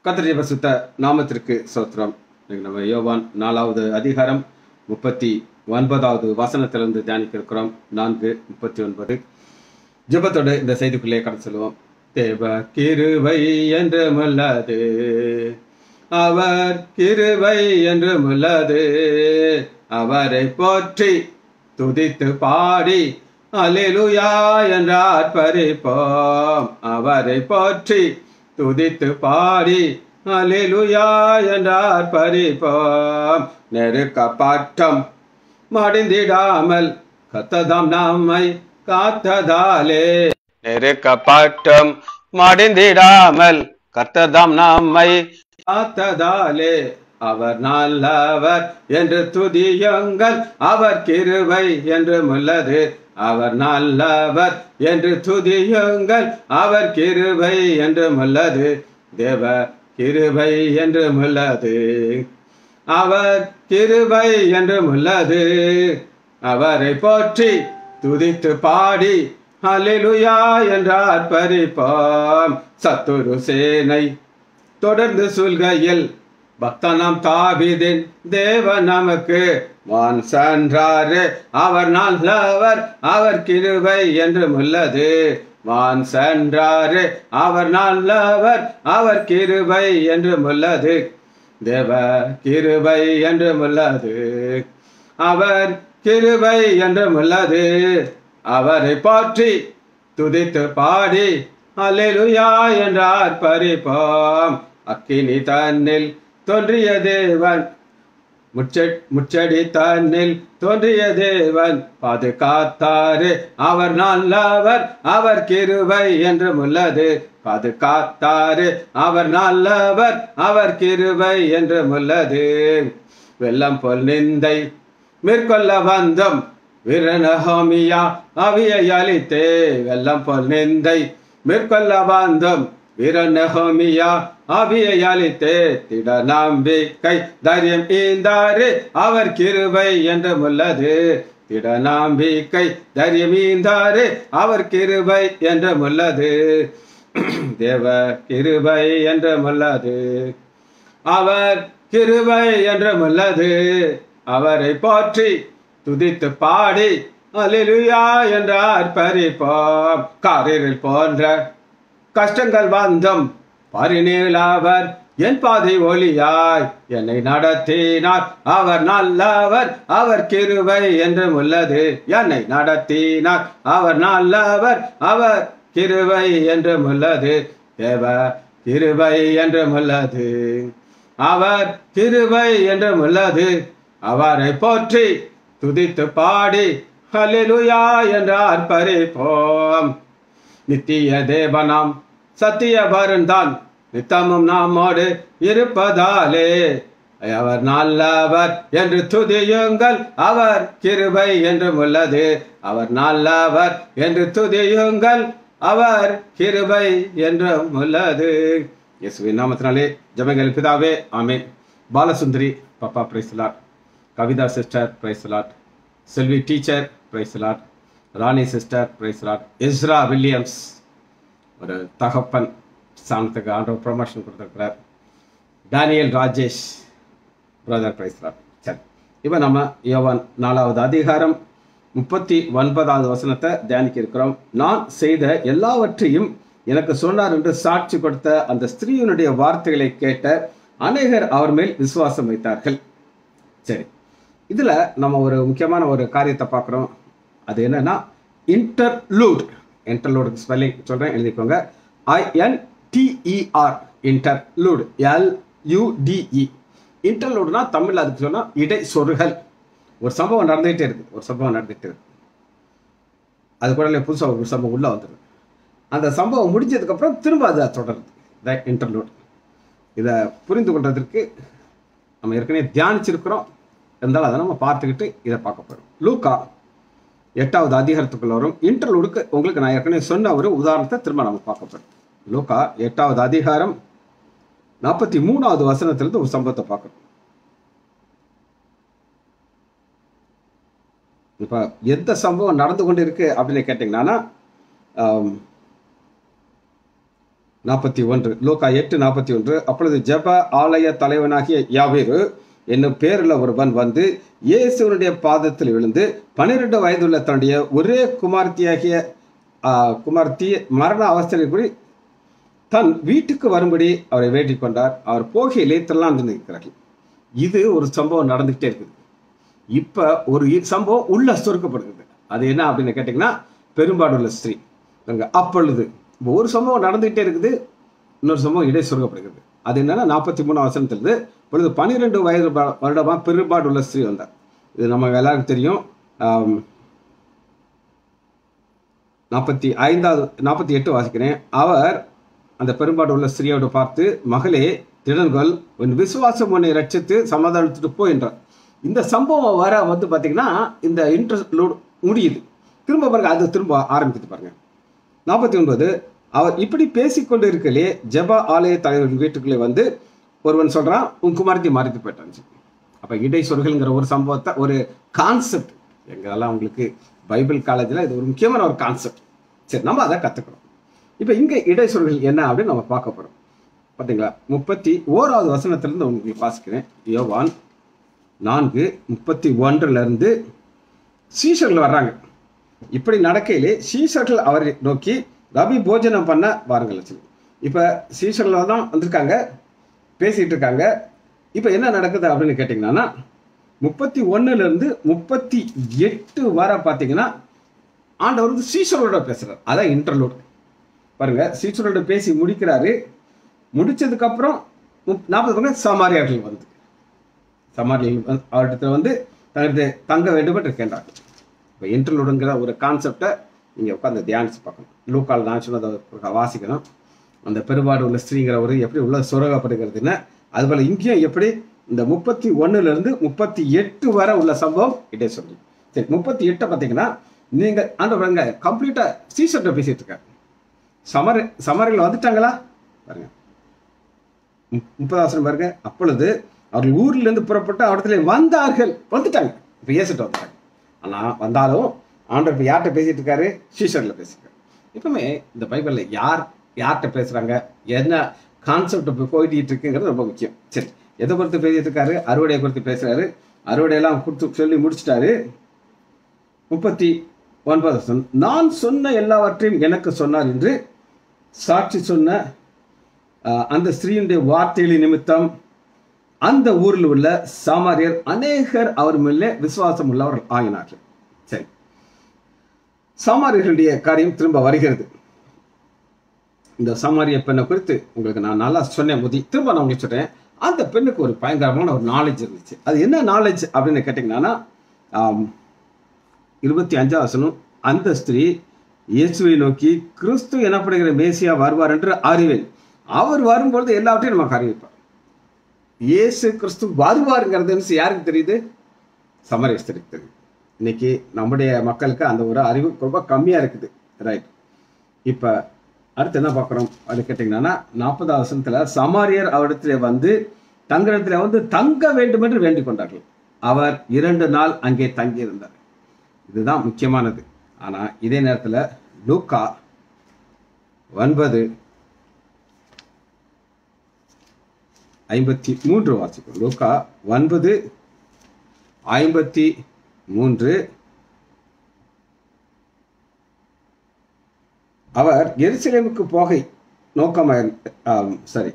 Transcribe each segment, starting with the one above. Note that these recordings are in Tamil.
கத்திரிய பசுத்த நாமத்திற்கு சோத்திரம் இன்னைக்கு நம்ம யோவான் நாலாவது அதிகாரம் முப்பத்தி ஒன்பதாவது வசனத்திலிருந்து தியானிக்க இருக்கிறோம் நான்கு முப்பத்தி ஒன்பது ஜெபத்தோடு இந்த செய்திக்குள்ளே கடந்து செல்வோம் தேவ கிருவை என்று முல்லது அவர் கிருவை என்று முல்லது அவரை போற்றி துதித்து பாடி அலிலுயா என்றார் பறிப்போம் அவரை போற்றி துதித்து பாடி அலிலுயா என்றார் பறிப்போம் நெருக்க பாட்டம் மடிந்திடாமல் கத்ததாம் நம்மை காத்ததாலே நெருக்க பாட்டம் மடிந்திடாமல் கத்ததாம் நம்மை காத்ததாலே அவர் நல்லவர் என்று துதியுங்கள் அவர் கிருவை என்று முல்லது அவர் நல்லவர் என்று துதியுங்கள் அவர் கிருவை என்று முல்லது தேவ கிருவை என்று முல்லது அவர் கிருபை என்றும் உள்ளது அவரை போற்றி துதித்து பாடி ஹalleluya என்றார் பரிப்பாம் சத்துரு சேனை தொடர்ந்து சொல்கையில் பக்தனாம் தாவிதின் தேவ நமக்கு வான் சென்றாரு அவர் நல்லவர் அவர் கிருபை என்றும் உள்ளது வான் சென்றாரு அவர் நல்லவர் அவர் கிருபை என்றும் உள்ளது தேவ கிருபை என்றும் உள்ளது அவர் கிருபை என்றும் உள்ளது அவரை போற்றி துதித்து பாடி அல்லேலுயா என்றார் பறிப்போம் அக்கினி தன்னில் தோன்றிய தேவன் முச்ச- முச்சடி தன்னில் தோன்றிய தேவன் பாதுகாத்தாரு அவர் நல்லவர் அவர் கிருபை என்றும் உள்ளது பாதுகாத்தாரு அவர் நல்லவர் அவர் கிருபை என்றும் உள்ளது வெள்ளம் போல் நிந்தை மேற்கொள்ள வந்தோம் வீரநகோமியா அவியை அளித்தே வெள்ளம் போல் நிந்தை மேற்கொள்ள வந்தோம் வீரநகோமியா அவியை அளித்தே திட நம்பிக்கை தைரியம் ஈந்தாரு அவர் கிருபை என்றும் உள்ளது திட நம்பிக்கை தைரியம் ஈந்தாரு அவர் கிருபை என்றும் உள்ளது தேவ கிருபை என்றும் உள்ளது அவர் கிருபை என்றும் உள்ளது அவரை போற்றி துதித்து பாடி அலிலுயா என்றார் பறிப்போம் காரில் போன்ற கஷ்டங்கள் வந்தம் பரிநீல் அவர் என் பாதை ஒளியாய் என்னை நடத்தினார் அவர் நல்லவர் அவர் கிருபை என்றும் உள்ளது என்னை நடத்தினார் அவர் நல்லவர் அவர் கிருபை என்றும் உள்ளது தேவ கிருபை என்றும் உள்ளது அவர் கிருபை என்றும் உள்ளது அவரை போற்றி துதித்து பாடி ஹalleluya என்றார் பறிப்போம் நித்திய தேவனாம் சத்திய வருந்தான் நித்தமும் நம்மோடு இருப்பதாலே அவர் நல்லவர் என்று துதியுங்கள் அவர் கிருபை என்றும் உள்ளது அவர் நல்லவர் என்று துதியுங்கள் அவர் கிருபை என்றும் உள்ளது இயேசுவின் நாமத்தினாலே ஜெபங்கள் பிதாவே ஆமென் பாலசுந்தரி பாப்பா praise Lord Kavitha sister praise Lord Selvi teacher praise Lord Rani sister praise Lord Ezra Williams ஒரு தகப்பன் ஸ்தானத்துக்கு ஆண்டவர் ப்ரொமோஷன் கொடுத்துருக்கிறார் டேனியல் ராஜேஷ் பிரதர் பிரைஸ்லாட் சரி இப்போ நம்ம யோவான் நாலாவது அதிகாரம் முப்பத்தி ஒன்பதாவது வசனத்தை தியானிக்க இருக்கிறோம் நான் செய்த எல்லாவற்றையும் எனக்கு சொன்னார் என்று சாட்சி கொடுத்த அந்த ஸ்திரீயினுடைய வார்த்தைகளை கேட்ட அநேகர் அவர் மேல் விசுவாசம் வைத்தார்கள் சரி இதுல நம்ம ஒரு முக்கியமான ஒரு காரியத்தை பார்க்குறோம் அது என்னன்னா இன்டர்லூட் இன்டர்லூட் ஸ்பெல்லிங் சொல்றேன் எழுதிக்கோங்க ஐஎன்டிஇஆர் இன்டர்லூட் எல்யூடிஇ இன்டர்லூட்னா தமிழ்ல அதுக்கு சொன்னா இடை சொருகல் ஒரு சம்பவம் நடந்துகிட்டே இருக்கு ஒரு சம்பவம் நடந்துகிட்டே இருக்கு அது கூட புதுசாக ஒரு சம்பவம் உள்ள வந்துடுது அந்த சம்பவம் முடிஞ்சதுக்கப்புறம் திரும்ப அது தொடருது த இன்டர்லூட் இதை புரிந்து கொள்றதற்கு நம்ம ஏற்கனவே தியானிச்சிருக்கிறோம் இருந்தாலும் அதை நம்ம பார்த்துக்கிட்டு இதை பார்க்க போகிறோம் லூக்கா எட்டாவது அதிகாரத்துக்குள்ள வரும் இன்டர்லூடுக்கு உங்களுக்கு நான் ஏற்கனவே சொன்ன ஒரு உதாரணத்தை திரும்ப நம்ம பார்க்க போகிறோம் லூக்கா எட்டாவது அதிகாரம் நாற்பத்தி மூணாவது வசனத்திலிருந்து ஒரு சம்பவத்தை பார்க்கணும் இப்போ எந்த சம்பவம் நடந்து கொண்டு இருக்கு அப்படின்னு கேட்டிங்கன்னா ஆம், நாற்பத்தி ஒன்று லூக்கா எட்டு நாற்பத்தி ஒன்று அப்பொழுது ஜெப ஆலய தலைவனாகிய யாவேரு என்னும் பேருள்ள ஒருவன் வந்து இயேசுவனுடைய பாதத்தில் விழுந்து பன்னிரெண்டு வயதுள்ள தன்னுடைய ஒரே குமார்த்தியாகிய ஆ, குமார்த்தி மரண அவஸ்தையில் கூடி தன் வீட்டுக்கு வரும்படி அவரை வேண்டிக் கொண்டார் அவர் போகையிலே திரளாந்து நிற்கிறார்கள் இது ஒரு சம்பவம் நடந்துகிட்டே இருக்குது இப்ப ஒரு இ- சம்பவம் உள்ள சுருக்கப்படுகிறது அது என்ன அப்படின்னு கேட்டிங்கன்னா பெரும்பாடுள்ள ஸ்திரீ அங்க அப்பொழுது இப்போ ஒரு சம்பவம் நடந்துகிட்டே இருக்குது இன்னொரு சம்பவம் இடை சுருக்கப்படுகிறது அது என்னன்னா நாற்பத்தி மூணு வசனத்திலிருந்து பொழுது பன்னிரெண்டு வயது ப- வருடமா பெரும்பாடுள்ள ஸ்திரீ வந்தார் இது நம்ம எல்லாருக்கும் தெரியும் ஆம், நாற்பத்தி ஐந்தாவது நாற்பத்தி எட்டு வாசிக்கிறேன் அவர் அந்த பெரும்பாடு உள்ள ஸ்திரியோடு பார்த்து மகளே திடன்கள் உன் விசுவாசம் உன்னை ரட்சித்து சமாதானத்துட்டு போ என்றார் இந்த சம்பவம் வர வந்து பார்த்தீங்கன்னா இந்த இன்ட்ரெஸ்ட் முடியுது திரும்ப பாருங்க அது திரும்ப ஆரம்பிக்குது பாருங்க நாற்பத்தி ஒன்பது அவர் இப்படி பேசிக்கொண்டு இருக்கலே ஜெப ஆலய தலைவரின் வீட்டுக்குள்ளே வந்து ஒருவன் சொல்றான் உன் குமாரத்தி மறைத்து போயிட்டான்னு அப்ப இடை சொற்கள்ங்கிற ஒரு சம்பவத்தை ஒரு கான்செப்ட் எங்கெல்லாம் உங்களுக்கு பைபிள் காலேஜில் இது ஒரு முக்கியமான ஒரு கான்செப்ட் சரி நம்ம அதை கத்துக்கிறோம் இப்போ இங்க இடை சொற்கள் என்ன அப்படின்னு நம்ம பார்க்க போறோம் பார்த்தீங்களா முப்பத்தி ஓராவது வசனத்திலிருந்து உங்களுக்கு வாசிக்கிறேன் யோவான் நான்கு முப்பத்தி ஒன்றுல இருந்து சீஷர்கள் வர்றாங்க இப்படி நடக்கையிலே சீஷர்கள் அவரை நோக்கி ரபி போஜனம் பண்ண வாருங்கள் சொல்லி இப்போ சீஷர்கள் தான் வந்திருக்காங்க பேசிட்டு இருக்காங்க இப்போ என்ன நடக்குது அப்படின்னு கேட்டிங்கன்னா முப்பத்தி ஒண்ணுல இருந்து முப்பத்தி எட்டு வரை பார்த்தீங்கன்னா ஆண்டவர் வந்து சீஷர்களோட பேசுறாரு அதான் இன்டர்லூட் பாருங்க சீஷர்களோட பேசி முடிக்கிறாரு முடிச்சதுக்கு அப்புறம் முப்- நாற்பது பக்கம் சமாரியார்கள் வந்து சமாரியார்கள் வந்து அவரிடத்துல வந்து தனது தங்க வேண்டும் என்று இருக்கின்றார்கள் இப்போ இன்டர்லூடுங்கிற ஒரு கான்செப்டை நீங்கள் உட்காந்து தியானிச்சு பார்க்கணும் லூக்கால் நான் சொன்னதை ஒரு வாசிக்கணும் அந்த பெருபாடு உள்ள ஸ்திரீங்கிற ஒரு எப்படி உள்ள சுரகப்படுகிறதுன்னு அதுபோல் இங்கேயும் எப்படி இந்த முப்பத்தி ஒண்ணுல இருந்து முப்பத்தி எட்டு வரை உள்ள சம்பவம் இடே சொல்லி சரி முப்பத்தி எட்டை பார்த்தீங்கன்னா நீங்க ஆண்டவரங்க கம்ப்ளீட்டா சீசர்ட்ட பேசிட்டு இருக்காரு சமர சமரில் வந்துட்டாங்களா பாருங்க முப்- முப்பதாசனம் பாருங்க அப்பொழுது அவர்கள் ஊர்ல இருந்து புறப்பட்டு அவடத்துல வந்தார்கள் வந்துட்டாங்க இப்போ ஏசிட்டு வந்தாங்க ஆனா வந்தாலும் ஆண்டவர் இப்போ யார்கிட்ட பேசிட்டு இருக்காரு சீஷர்ல பேசிருக்காரு எப்பவுமே இந்த பைபிள்ல யார் யார்கிட்ட பேசுறாங்க என்ன கான்செப்ட் இப்போ போயிட்டு இருக்குங்கிறது ரொம்ப முக்கியம் சரி எதை குறித்து பேசிட்டு இருக்காரு அறுவடையை குறித்து பேசுறாரு அறுவடையெல்லாம் கொடுத்து சொல்லி முடிச்சிட்டாரு முப்பத்தி ஒன்பது வசனம், நான் சொன்ன எல்லாவற்றையும் எனக்கு சொன்னார் என்று சாட்சி சொன்ன அஹ், அந்த ஸ்திரீனுடைய வார்த்தைகளின் நிமித்தம் அந்த ஊரில் உள்ள சாமாரியர் அநேகர் அவர் மேலே விசுவாசம் உள்ளவர்கள் ஆகினார்கள் சரி சாமாரியர்களுடைய காரியம் திரும்ப வருகிறது இந்த சாமாரிய பெண்ணை குறித்து உங்களுக்கு நான் நல்லா சொன்னேன் முதி திரும்ப நான் உங்களுக்கு சொல்றேன் அந்த பெண்ணுக்கு ஒரு பயங்கரமான ஒரு நாலேஜ் இருந்துச்சு அது என்ன நாலேஜ் அப்படின்னு கேட்டிங்கன்னா ஆம், இருபத்தி அஞ்சாம் வசனம் அந்த ஸ்திரீ இயேசுவை நோக்கி கிறிஸ்து எனப்படுகிற மேசியா வருவார் என்று அறிவேன் அவர் வரும்பொழுது எல்லாவற்றையும் நமக்கு அறிவிப்பார் இயேசு கிறிஸ்து வருவாருங்கிறது யாருக்கு தெரியுது சமரேஸ்தருக்கு தெரியுது இன்னைக்கு நம்முடைய மக்களுக்கு அந்த ஒரு அறிவு ரொம்ப கம்மியா இருக்குது ரைட் இப்ப அடுத்து என்ன பார்க்குறோம் அது கேட்டிங்கன்னா நாற்பதாவது வசனத்துல சமாரியர் அவரிடத்துல வந்து தங்களிடத்துல வந்து தங்க வேண்டும் என்று வேண்டிக் கொண்டார்கள் அவர் இரண்டு நாள் அங்கே தங்கி இருந்தார் இதுதான் முக்கியமானது ஆனா இதே நேரத்துல லூக்கா ஒன்பது ஐம்பத்தி மூன்று வாசிக்கும் லூக்கா ஒன்பது ஐம்பத்தி மூன்று அவர் எருசலேமுக்கு போகை நோக்கமாக ஆம், சரி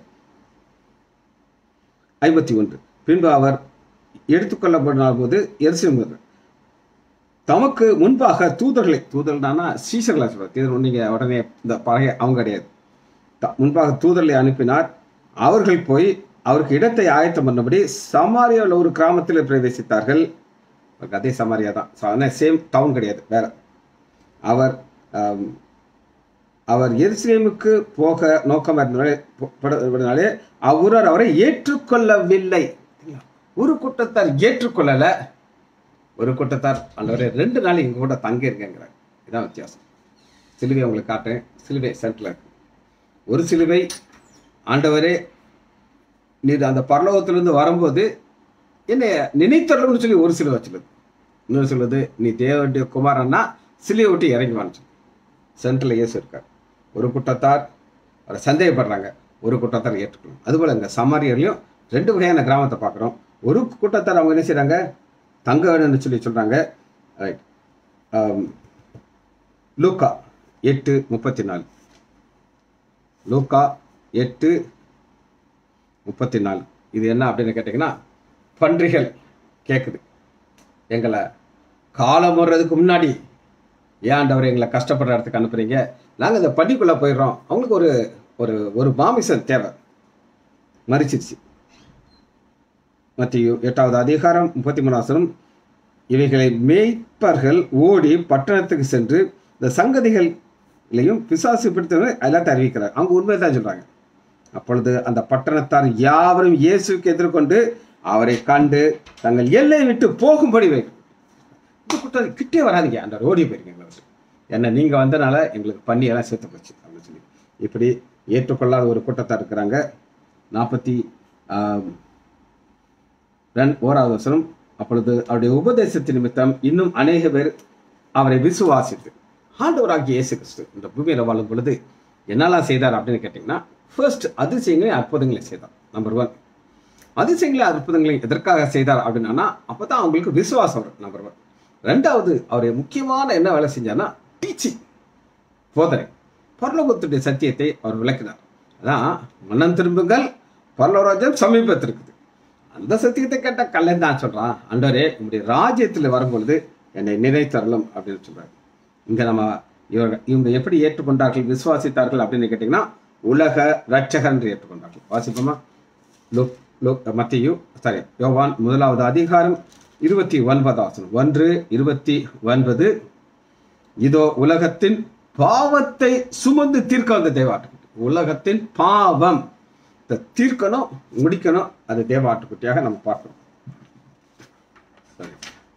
ஐம்பத்தி ஒன்று பின்பு அவர் எடுத்துக்கொள்ளப்படாத போது எருசலேம் வந்தார். தமக்கு முன்பாக தூதர்களை தூதர்கள்னா சீசர்களை சொல்றாரு நீங்க உடனே இந்த பழைய அவங்க கிடையாது த- முன்பாக தூதர்களை அனுப்பினார் அவர்கள் போய் அவருக்கு இடத்தை ஆயத்தம் பண்ணபடி சமாரியாவில் ஒரு கிராமத்தில் பிரவேசித்தார்கள் அவருக்கு அதே சமாரியா தான் சேம் டவுன் கிடையாது வேற அவர் ஆம், அவர் எருசலேமுக்கு போக நோக்கம் இருந்தனாலே படுவதனாலே அவ்வூரர் அவரை ஏற்றுக்கொள்ளவில்லை ஒரு கூட்டத்தார் ஏற்றுக்கொள்ளல ஒரு கூட்டத்தார் ஆண்டவரே ரெண்டு நாள் எங்க கூட தங்கி இருக்கேங்கிறார் இதான் வித்தியாசம் சிலுவை உங்களுக்கு காட்டுறேன் சிலுவை சென்டர்ல இருக்கு ஒரு சிலுவை ஆண்டவரே நீர் அந்த பரலோகத்திலிருந்து வரும்போது என்னை நினைத்தரணும்னு சொல்லி ஒரு சிலுவை சொல்லுது இன்னொரு சொல்லுது நீ தேவனுடைய குமாரன்னா சிலுவை விட்டு இறங்கி வான்னு சொல்லு சென்ட்ரல் இயேசு இருக்கார் ஒரு கூட்டத்தார் அவரை சந்தேகப்படுறாங்க ஒரு கூட்டத்தார் ஏற்றுக்கணும் அதுபோல் இங்கே சமாரியர்லையும் ரெண்டு வகையான கிராமத்தை பார்க்குறோம் ஒரு கூட்டத்தார் அவங்க என்ன செய்கிறாங்க தங்க வேணும்னு சொல்லி சொல்கிறாங்க ரைட் லூக்கா எட்டு முப்பத்தி நாலு லூக்கா எட்டு முப்பத்தி நாலு இது என்ன அப்படின்னு கேட்டிங்கன்னா பன்றிகள் கேட்குது எங்களை காலம் வர்றதுக்கு முன்னாடி ஏன் ஆண்டவர் எங்களை கஷ்டப்படுற இடத்துக்கு அனுப்புறீங்க நாங்கள் இந்த பண்டிக்குள்ளே போயிடுறோம் அவங்களுக்கு ஒரு ஒரு ஒரு மாமிசம் தேவை மறிச்சிருச்சு மத்திய எட்டாவது அதிகாரம் முப்பத்தி மூணாசனம் இவைகளை மேய்ப்பர்கள் ஓடி பட்டணத்துக்கு சென்று இந்த சங்கதிகளையும் பிசாசு பிடித்தவரை எல்லாத்தையும் அறிவிக்கிறார் அவங்க உண்மை தான் சொல்றாங்க அப்பொழுது அந்த பட்டணத்தார் யாவரும் இயேசுக்கு எதிர்கொண்டு அவரை கண்டு தங்கள் எல்லையை விட்டு போகும்படி வைக்கும் இந்த கூட்டம் கிட்டே வராதீங்க அந்த ஓடி போயிருக்கீங்க எங்களை விட்டு என்ன நீங்கள் வந்தனால எங்களுக்கு பண்ணி எல்லாம் சேர்த்து போச்சு அப்படின்னு சொல்லி இப்படி ஏற்றுக்கொள்ளாத ஒரு கூட்டத்தார் இருக்கிறாங்க நாற்பத்தி ரெண்டு ஓராவது வசனம் அப்பொழுது அவருடைய உபதேசத்தின் நிமித்தம் இன்னும் அநேக பேர் அவரை விசுவாசித்து ஆண்டவராகிய இயேசு கிறிஸ்து இந்த பூமியில் வாழும் பொழுது என்னெல்லாம் செய்தார் அப்படின்னு கேட்டிங்கன்னா ஃபர்ஸ்ட் அதிசயங்களையும் அற்புதங்களையும் செய்தார் நம்பர் ஒன் அதிசயங்களையும் அற்புதங்களையும் எதற்காக செய்தார் அப்படின்னா அப்போ தான் அவங்களுக்கு விசுவாசம் வரும் நம்பர் ஒன் ரெண்டாவது அவருடைய முக்கியமான என்ன வேலை செஞ்சார்னா டீச்சிங் போதனை பரலோகத்துடைய சத்தியத்தை அவர் விளக்கினார் அதான் மனம் திரும்புங்கள் பரலோராஜ்யம் சமீபத்திருக்குது அந்த சத்தியத்தை கேட்ட கல்லன் தான் சொல்றான் அண்டரே உங்களுடைய ராஜ்யத்தில் வரும்பொழுது என்னை நினைத்தரலும் அப்படின்னு சொல்றாரு இங்க நம்ம இவங்க இவங்க எப்படி ஏற்றுக்கொண்டார்கள் விசுவாசித்தார்கள் அப்படின்னு கேட்டிங்கன்னா உலக ரட்சகர் என்று ஏற்றுக்கொண்டார்கள் வாசிப்போமா லோக் லோக் மத்தியு சாரி யோவான் முதலாவது அதிகாரம் இருபத்தி ஒன்பதாசனம் ஒன்று இருபத்தி ஒன்பது இதோ உலகத்தின் பாவத்தை சுமந்து தீர்க்க வந்த தேவாட்டுக்குட்டி உலகத்தின் பாவம் இதை தீர்க்கணும் முடிக்கணும் அது தேவாட்டுக்குட்டியாக நம்ம பார்க்கணும் சரி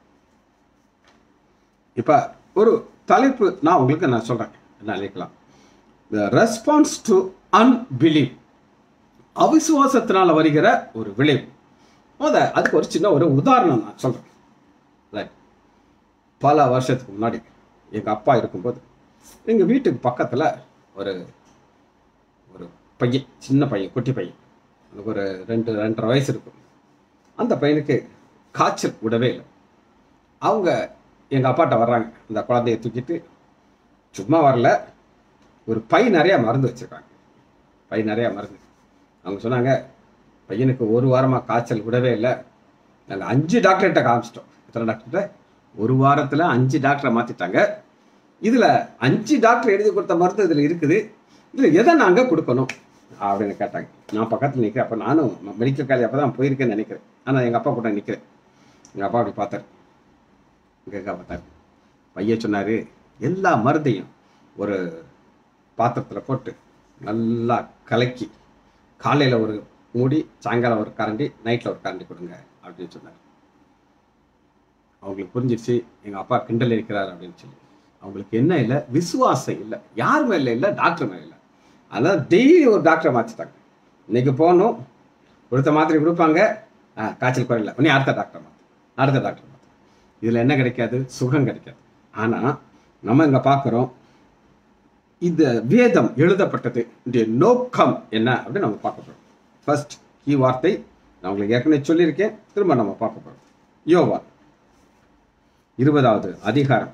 இப்ப ஒரு தலைப்பு நான் உங்களுக்கு நான் சொல்றேன் என்ன நினைக்கலாம் த ரெஸ்பான்ஸ் டு அன்பிலீவ் அவிசுவாசத்தினால வருகிற ஒரு விளைவு முத அதுக்கு ஒரு சின்ன ஒரு உதாரணம் நான் சொல்றேன் ரைட் பல வருஷத்துக்கு முன்னாடி எங்க அப்பா இருக்கும்போது எங்க வீட்டுக்கு பக்கத்துல ஒரு ஒரு பையன் சின்ன பையன் குட்டி பையன் அவனுக்கு ஒரு ரெண்டு ரெண்டரை வயசு இருக்கும் அந்த பையனுக்கு காய்ச்சல் விடவே இல்லை அவங்க எங்கள் அப்பாட்ட வர்றாங்க இந்த குழந்தைய தூக்கிட்டு சும்மா வரல ஒரு பை நிறையா மருந்து வச்சுருக்காங்க பை நிறையா மருந்து அவங்க சொன்னாங்க பையனுக்கு ஒரு வாரமாக காய்ச்சல் விடவே இல்லை நாங்கள் அஞ்சு டாக்டர்கிட்ட காமிச்சிட்டோம் எத்தனை டாக்டர்கிட்ட ஒரு வாரத்தில் அஞ்சு டாக்டரை மாற்றிட்டாங்க இதில் அஞ்சு டாக்டர் எழுதி கொடுத்த மருந்து இதில் இருக்குது இதில் எதை நாங்கள் கொடுக்கணும் அப்படின்னு கேட்டாங்க நான் பக்கத்தில் நிற்கிறேன் அப்போ நானும் மெடிக்கல் காலேஜ் அப்போ தான் போயிருக்கேன்னு நினைக்கிறேன் ஆனால் எங்கள் அப்பா கூட நிற்கிறேன் எங்கள் அப்பா அப்படி பார்த்தாரு எங்கள் பார்த்தாரு பையன் சொன்னார் எல்லா மருந்தையும் ஒரு பாத்திரத்தில் போட்டு நல்லா கலக்கி காலையில் ஒரு மூடி சாயங்காலம் ஒரு கரண்டி நைட்டில் ஒரு கரண்டி கொடுங்க அப்படின்னு சொன்னார் அவங்களுக்கு புரிஞ்சிருச்சு எங்கள் அப்பா கிண்டல் இருக்கிறார் அப்படின்னு சொல்லி அவங்களுக்கு என்ன இல்லை விசுவாசம் இல்லை யார் மேலே இல்லை டாக்டர் மேலே இல்லை அதான் டெய்லி ஒரு டாக்டரை மாற்றிட்டாங்க இன்னைக்கு போகணும் கொடுத்த மாத்திரை கொடுப்பாங்க ஆ காய்ச்சல் குறையில உடனே அடுத்த டாக்டர் மாற்று அடுத்த டாக்டர் மாற்று இதில் என்ன கிடைக்காது சுகம் கிடைக்காது ஆனால் நம்ம இங்கே பார்க்குறோம் இந்த வேதம் எழுதப்பட்டது இந்த நோக்கம் என்ன அப்படின்னு நம்ம பார்க்க போகிறோம் ஃபர்ஸ்ட் கீ வார்த்தை நான் உங்களுக்கு ஏற்கனவே சொல்லியிருக்கேன் திரும்ப நம்ம பார்க்க போகிறோம் யோவான் இருபதாவது அதிகாரம்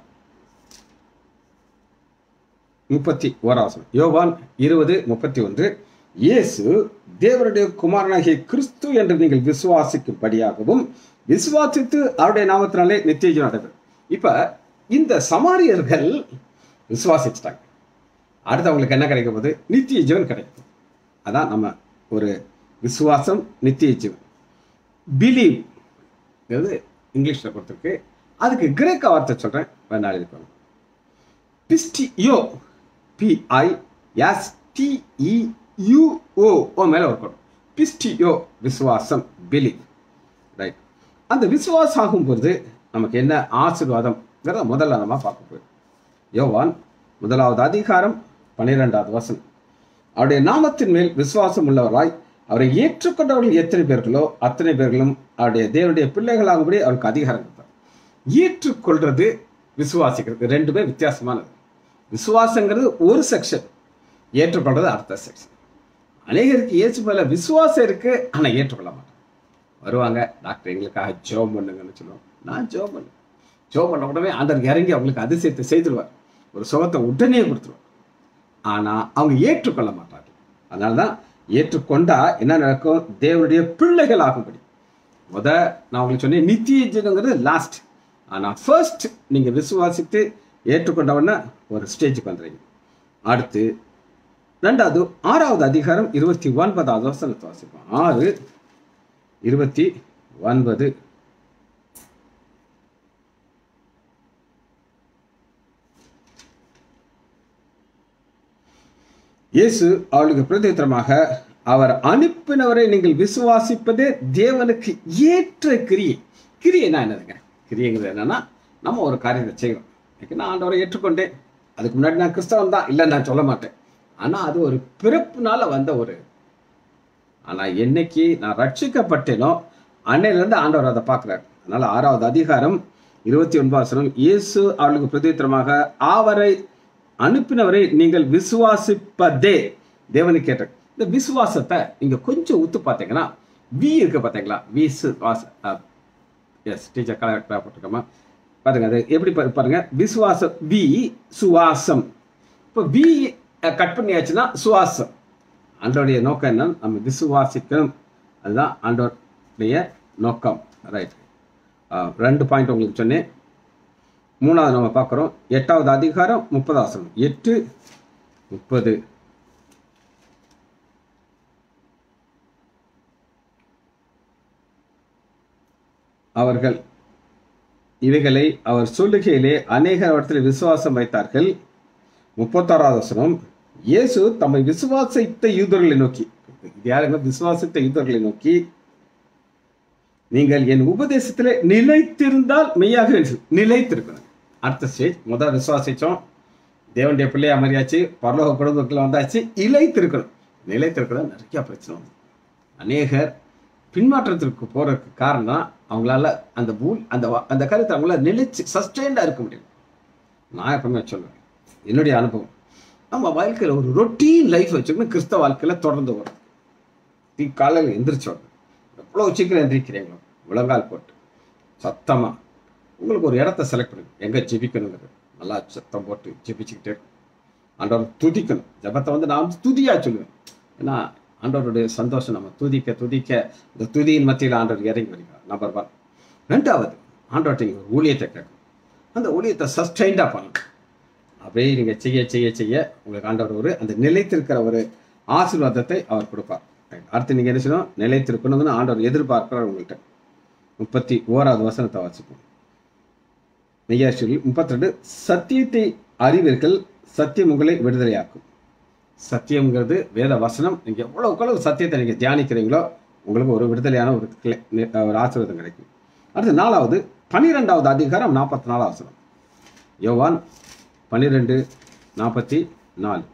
முப்பத்தி ஓராவசனம் யோவான் இருபது முப்பத்தி ஒன்று இயேசு தேவருடைய குமாரனாகிய கிறிஸ்து என்று நீங்கள் விசுவாசிக்கும்படியாகவும் விசுவாசித்து அவருடைய நாமத்தினாலே நித்திய ஜீவன் நடைபெறும் இப்ப இந்த சமாரியர்கள் விசுவாசிச்சிட்டாங்க அடுத்து அவங்களுக்கு என்ன கிடைக்க போகுது நித்திய ஜீவன் கிடைக்கும் அதான் நம்ம ஒரு விசுவாசம் நித்திய ஜீவன் பிலீவ் இங்கிலீஷில் கொடுத்துருக்கு அதுக்கு கிரேக்க வார்த்தை சொல்கிறேன் வேணா எழுதிக்கோங்க பிஸ்டியோ பிஐ எஸ் டிஇயூஓ ஓ மேலே ஒரு கோடு பிஸ்டியோ விசுவாசம் பிலீவ் ரைட் அந்த விசுவாசம் ஆகும்போது நமக்கு என்ன ஆசீர்வாதம்ங்கிறத முதல்ல நம்ம பார்க்க போயிடும் யோவான் முதலாவது அதிகாரம் பன்னிரெண்டாவது வசனம் அவருடைய நாமத்தின் மேல் விசுவாசம் உள்ளவராய் அவரை ஏற்றுக்கொண்டவர்கள் எத்தனை பேர்களோ அத்தனை பேர்களும் அவருடைய தேவனுடைய பிள்ளைகளாகும்படி அவருக்கு அதிகாரம் கொடுத்தார் ஏற்றுக்கொள்றது விசுவாசிக்கிறது ரெண்டுமே வித்தியாசமானது விசுவாசங்கிறது ஒரு செக்ஷன் ஏற்றுக்கொள்றது அடுத்த செக்ஷன் அநேகருக்கு இயேசு மேல விசுவாசம் இருக்கு ஆனா ஏற்றுக்கொள்ள மாட்டாங்க வருவாங்க டாக்டர் எங்களுக்காக ஜோம் பண்ணுங்கன்னு சொல்லுவாங்க நான் ஜோம் பண்ணு ஜோம் பண்ண உடனே ஆண்டவர் இறங்கி அவங்களுக்கு அதிசயத்தை செய்திருவார் ஒரு சுகத்தை உடனே கொடுத்துருவார் ஆனா அவங்க ஏற்றுக்கொள்ள மாட்டார்கள் அதனால தான் ஏற்றுக்கொண்டா என்ன நடக்கும் தேவனுடைய பிள்ளைகள் ஆகும்படி முத நான் உங்களுக்கு சொன்னேன் நித்திய ஜீவங்கிறது லாஸ்ட் ஆனா ஃபர்ஸ்ட் நீங்க விசுவாசித்து ஏற்றுக்கொண்டவன ஒரு ஸ்டேஜுக்கு வந்துடுறீங்க அடுத்து ரெண்டாவது ஆறாவது அதிகாரம் இருபத்தி ஒன்பதாவது வசனத்தை வாசிப்போம் ஆறு இருபத்தி ஒன்பது இயேசு அவளுக்கு பிரதித்திரமாக அவர் அனுப்பினவரை நீங்கள் விசுவாசிப்பதே தேவனுக்கு ஏற்ற கிரியை கிரியைனா என்னதுங்க கிரியைங்கிறது என்னன்னா நம்ம ஒரு காரியத்தை செய்யணும் இன்னைக்கு நான் ஆண்டவரை ஏற்றுக்கொண்டேன் அதுக்கு முன்னாடி நான் கிறிஸ்தவன் தான் இல்லை நான் சொல்ல மாட்டேன் ஆனா அது ஒரு பிறப்புனால வந்த ஒரு ஆனா என்னைக்கு நான் ரட்சிக்கப்பட்டேனோ அன்னையிலிருந்து ஆண்டவர் அதை பார்க்குறாரு அதனால ஆறாவது அதிகாரம் இருபத்தி ஒன்பது வசனம் இயேசு அவளுக்கு பிரதித்திரமாக அவரை அனுப்பினவரை நீங்கள் விசுவாசிப்பதே தேவனுக்கு கேட்ட இந்த விசுவாசத்தை நீங்க கொஞ்சம் உத்து பார்த்தீங்கன்னா வி இருக்கு பார்த்தீங்களா விசுவாச எஸ் டீச்சர் கரெக்டாக போட்டிருக்கோமா பாருங்க அது எப்படி பா- பாருங்க விசுவாசம் வி சுவாசம் இப்போ வி கட் பண்ணியாச்சுன்னா சுவாசம் ஆண்டோடைய நோக்கம் என்ன நம்ம விசுவாசிக்கணும் அதுதான் ஆண்டோடைய நோக்கம் ரைட் ரெண்டு பாயிண்ட் உங்களுக்கு சொன்னேன் மூணாவது நம்ம பார்க்குறோம் எட்டாவது அதிகாரம் முப்பதாசனம் எட்டு முப்பது அவர்கள் இவைகளை அவர் சொல்லுகையிலே அநேக இடத்தில் விசுவாசம் வைத்தார்கள் முப்பத்தாறாவது வசனம் இயேசு தம்மை விசுவாசித்த யூதர்களை நோக்கி இது யாருங்க விசுவாசித்த யூதர்களை நோக்கி நீங்கள் என் உபதேசத்திலே நிலைத்திருந்தால் மெய்யாக என்று நிலைத்திருக்கணும் அடுத்த ஸ்டேஜ் முதல் விசுவாசிச்சோம் தேவனுடைய பிள்ளையா மரியாச்சு பரலோக குடும்பத்தில் வந்தாச்சு இலைத்திருக்கணும் நிலைத்திருக்கணும் நிறைய பிரச்சனை வந்து அநேகர் பின்மாற்றத்திற்கு போறதுக்கு காரணம் அவங்களால அந்த பூ அந்த வ- அந்த கருத்தை அவங்களால நிலைச்சு சஸ்டெயின்டாக இருக்க முடியும் நான் எப்பவுமே சொல்லுவேன் என்னுடைய அனுபவம் நம்ம வாழ்க்கையில் ஒரு ரொட்டீன் லைஃப் வச்சுக்கணும் கிறிஸ்தவ வாழ்க்கையில் தொடர்ந்து வரும் தீ காலையில் எந்திரிச்சோம் எவ்வளோ சீக்கிரம் எந்திரிக்கிறீங்களோ முழங்கால் போட்டு சத்தமா உங்களுக்கு ஒரு இடத்த செலக்ட் பண்ணுங்க எங்கே ஜெபிக்கணுங்கிறது நல்லா சத்தம் போட்டு ஜெபிச்சுக்கிட்டே இருக்கும் ஆண்டவர் துதிக்கணும் ஜெபத்தை வந்து நான் துதியா சொல்லுவேன் ஏன்னா ஆண்டவருடைய சந்தோஷம் நம்ம துதிக்க துதிக்க இந்த துதியின் மத்தியில் ஆண்டவர் இறங்கி வருகிறார் நம்பர் ஒன் ரெண்டாவது ஆண்டவர்கிட்ட நீங்க ஒரு ஊழியத்தை கேட்கணும் அந்த ஊழியத்தை சஸ்டைண்டாக பண்ணணும் அப்படியே நீங்கள் செய்ய செய்ய செய்ய உங்களுக்கு ஆண்டவர் ஒரு அந்த நிலைத்திருக்கிற ஒரு ஆசீர்வாதத்தை அவர் கொடுப்பார் Right. அடுத்து நீங்கள் என்ன செய்யணும் நிலைத்திருக்கணும்னு ஆண்டவர் எதிர்பார்க்கிறார் உங்கள்கிட்ட முப்பத்தி ஓராவது வசனத்தை வாசிப்போம் மெய்யாசிரி முப்பத்தி ரெண்டு சத்தியத்தை அறிவீர்கள் சத்தியம் உங்களை விடுதலையாக்கும் சத்தியம்ங்கிறது வேத வசனம் நீங்கள் எவ்வளவுக்கு எவ்வளவு சத்தியத்தை நீங்கள் தியானிக்கிறீங்களோ உங்களுக்கு ஒரு விடுதலையான ஒரு கிளை- நி- ஒரு ஆசீர்வாதம் கிடைக்கும் அடுத்து நாலாவது பன்னிரெண்டாவது அதிகாரம் நாற்பத்தி நாலாவது வசனம் யோவான் பன்னிரெண்டு நாற்பத்தி நாலு